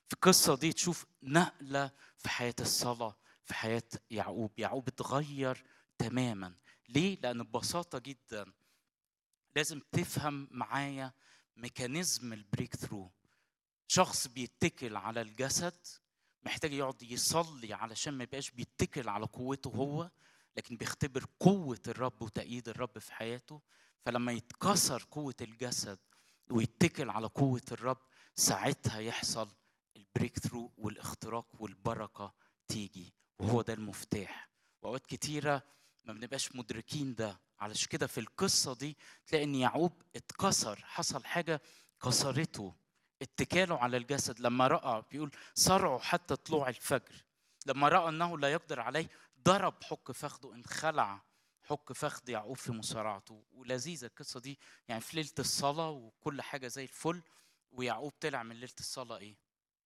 في القصه دي تشوف نقله في حياه الصلاه في حياه يعقوب يعقوب اتغير تماما ليه لان ببساطه جدا لازم تفهم معايا ميكانيزم البريك ثرو شخص بيتكل على الجسد محتاج يقعد يصلي علشان ما يبقاش بيتكل على قوته هو لكن بيختبر قوة الرب وتأييد الرب في حياته فلما يتكسر قوة الجسد ويتكل على قوة الرب ساعتها يحصل البريك ثرو والاختراق والبركة تيجي وهو ده المفتاح وأوقات كتيرة ما بنبقاش مدركين ده علشان كده في القصة دي تلاقي إن يعقوب اتكسر حصل حاجة كسرته اتكاله على الجسد لما رأى بيقول صرعوا حتى طلوع الفجر لما رأى أنه لا يقدر عليه ضرب حك فخده انخلع حك فخد يعقوب في مصارعته ولذيذة القصة دي يعني في ليلة الصلاة وكل حاجة زي الفل ويعقوب طلع من ليلة الصلاة إيه؟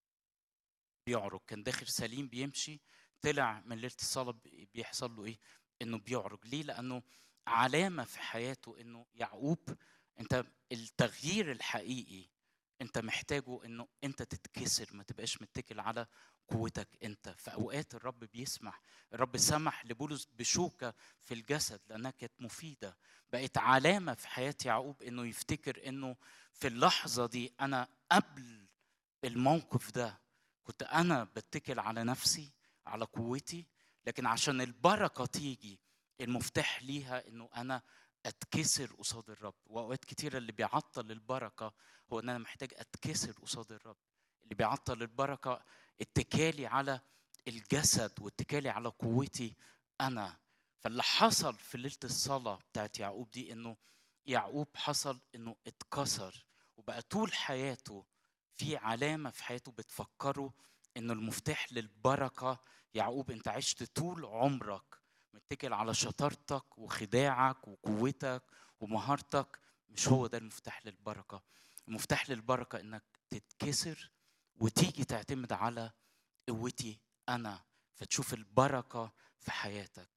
بيعرج كان داخل سليم بيمشي طلع من ليلة الصلاة بيحصل له إيه؟ إنه بيعرج ليه؟ لأنه علامة في حياته إنه يعقوب أنت التغيير الحقيقي انت محتاجه انه انت تتكسر ما تبقاش متكل على قوتك انت في اوقات الرب بيسمح الرب سمح لبولس بشوكه في الجسد لانها كانت مفيده بقت علامه في حياه يعقوب انه يفتكر انه في اللحظه دي انا قبل الموقف ده كنت انا بتكل على نفسي على قوتي لكن عشان البركه تيجي المفتاح ليها انه انا اتكسر قصاد الرب واوقات كتيره اللي بيعطل البركه هو ان انا محتاج اتكسر قصاد الرب اللي بيعطل البركه اتكالي على الجسد واتكالي على قوتي انا فاللي حصل في ليله الصلاه بتاعت يعقوب دي انه يعقوب حصل انه اتكسر وبقى طول حياته في علامه في حياته بتفكره انه المفتاح للبركه يعقوب انت عشت طول عمرك متكل على شطارتك وخداعك وقوتك ومهارتك مش هو ده المفتاح للبركه المفتاح للبركه انك تتكسر وتيجي تعتمد على قوتي انا فتشوف البركه في حياتك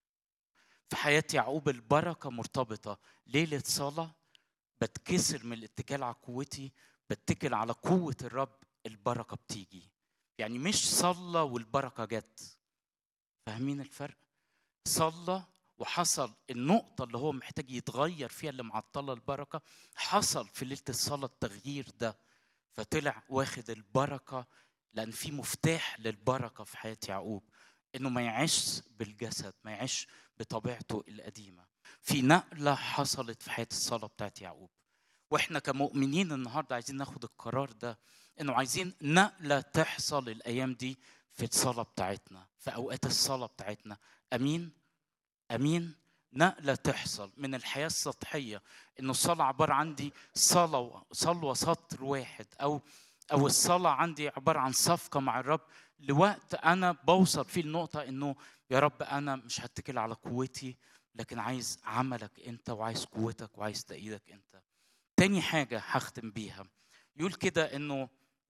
في حياه يعقوب البركه مرتبطه ليله صلاه بتكسر من الاتكال على قوتي بتكل على قوه الرب البركه بتيجي يعني مش صلى والبركه جت فاهمين الفرق صلى وحصل النقطة اللي هو محتاج يتغير فيها اللي معطلة البركة حصل في ليلة الصلاة التغيير ده فطلع واخد البركة لأن في مفتاح للبركة في حياة يعقوب إنه ما يعيش بالجسد ما يعيش بطبيعته القديمة في نقلة حصلت في حياة الصلاة بتاعت يعقوب واحنا كمؤمنين النهارده عايزين ناخد القرار ده انه عايزين نقله تحصل الايام دي في الصلاه بتاعتنا في اوقات الصلاه بتاعتنا امين امين نقله تحصل من الحياه السطحيه انه الصلاه عباره عندي صلاه صلوه سطر واحد او او الصلاه عندي عباره عن صفقه مع الرب لوقت انا بوصل فيه النقطه انه يا رب انا مش هتكل على قوتي لكن عايز عملك انت وعايز قوتك وعايز تأييدك انت تاني حاجه هختم بيها يقول كده انه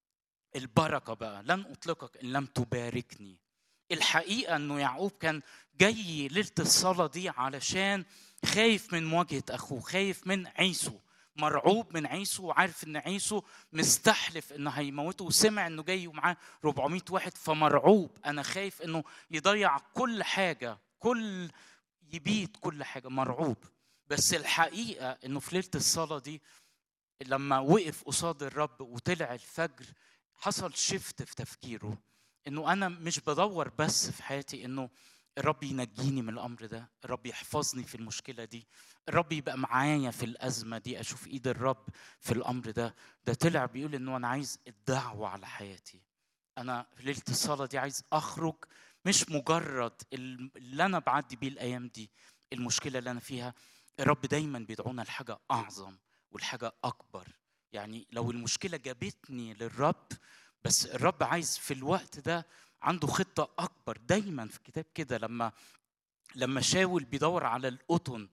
البركه بقى لن اطلقك ان لم تباركني الحقيقه انه يعقوب كان جاي ليله الصلاه دي علشان خايف من مواجهه اخوه خايف من عيسو مرعوب من عيسو وعارف ان عيسو مستحلف انه هيموته وسمع انه جاي ومعاه 400 واحد فمرعوب انا خايف انه يضيع كل حاجه كل يبيد كل حاجه مرعوب بس الحقيقه انه في ليله الصلاه دي لما وقف قصاد الرب وطلع الفجر حصل شفت في تفكيره انه انا مش بدور بس في حياتي انه الرب ينجيني من الامر ده الرب يحفظني في المشكله دي الرب يبقى معايا في الازمه دي اشوف ايد الرب في الامر ده ده طلع بيقول انه انا عايز الدعوه على حياتي انا في ليله الصلاه دي عايز اخرج مش مجرد اللي انا بعدي بيه الايام دي المشكله اللي انا فيها الرب دايما بيدعونا لحاجه اعظم والحاجه اكبر يعني لو المشكله جابتني للرب بس الرب عايز في الوقت ده عنده خطه اكبر دايما في الكتاب كده لما لما شاول بيدور على القطن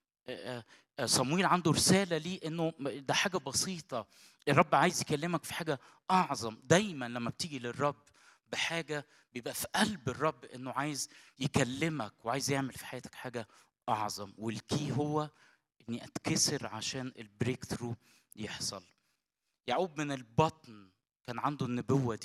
صمويل عنده رساله ليه انه ده حاجه بسيطه الرب عايز يكلمك في حاجه اعظم دايما لما بتيجي للرب بحاجه بيبقى في قلب الرب انه عايز يكلمك وعايز يعمل في حياتك حاجه اعظم والكي هو اني اتكسر عشان البريك ثرو يحصل يعقوب من البطن كان عنده النبوه دي